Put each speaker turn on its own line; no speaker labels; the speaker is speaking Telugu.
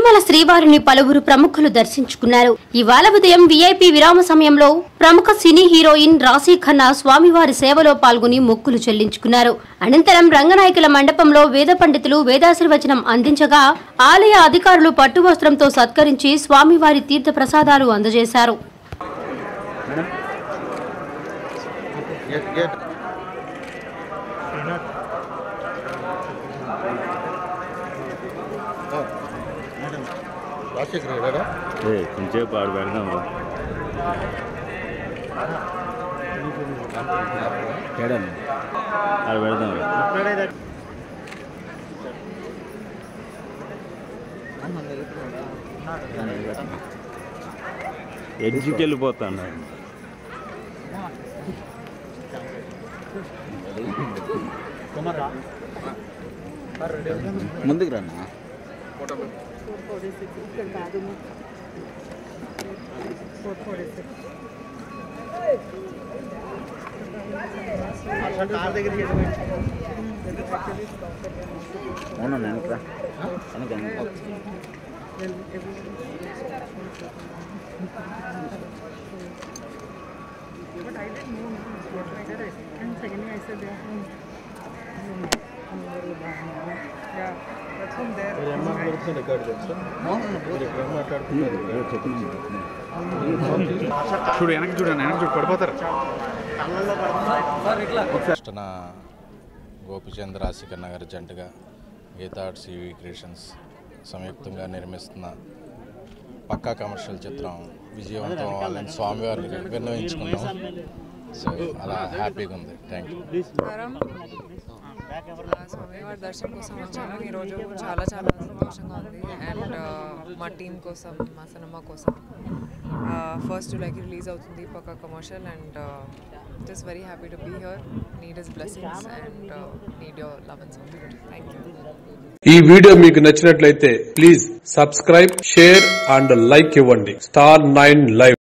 తిరుమల శ్రీవారిని పలువురు ప్రముఖులు దర్శించుకున్నారు ఇవాళ ఉదయం వీఐపీ విరామ సమయంలో ప్రముఖ సినీ హీరోయిన్ రాశీ ఖన్నా స్వామివారి సేవలో పాల్గొని మొక్కులు చెల్లించుకున్నారు అనంతరం రంగనాయకుల మండపంలో వేద పండితులు వేదాశీర్వచనం అందించగా ఆలయ అధికారులు పట్టు వస్త్రంతో సత్కరించి స్వామివారి తీర్థ ప్రసాదాలు అందజేశారు
గేట్ గేట్ రాజశేఖర్ గారా
ఏ కొంచెంసేపు ఆడు పెడదాము ఏడండి ఆడ పెడదాం ఎడ్జికి వెళ్ళిపోతాను
ముందుకు రన్నా అవునా వెనకరా వెనక వెనక
చూడు వెనక్కి చూడండి వెనక్కి చూడు పడిపోతారు
కృష్ణ గోపిచంద్ రాశికర్ నగర్ జంటగా గీతా ఆర్ట్ సివి క్రియేషన్స్ సంయుక్తంగా నిర్మిస్తున్న పక్కా కమర్షియల్ చిత్రం విజయవంతం అవ్వాలని స్వామివారిని విన్నవించుకున్నాం సో అలా హ్యాపీగా ఉంది థ్యాంక్ యూ
నమస్కారం ఆ, స్వామివారి దర్శనం కోసం వచ్చాను ఈరోజు చాలా చాలా సంతోషంగా ఉంది అండ్ మా టీం కోసం మా సినిమా కోసం ఫస్ట్ జూలైకి రిలీజ్ అవుతుంది పక్క commercial and just very happy to be here need is blessings and need your love and support thank you
ఈ వీడియో మీకు నచ్చినట్లయితే please subscribe share and like ఇవ్వండి స్టార్ నైన్ లైవ్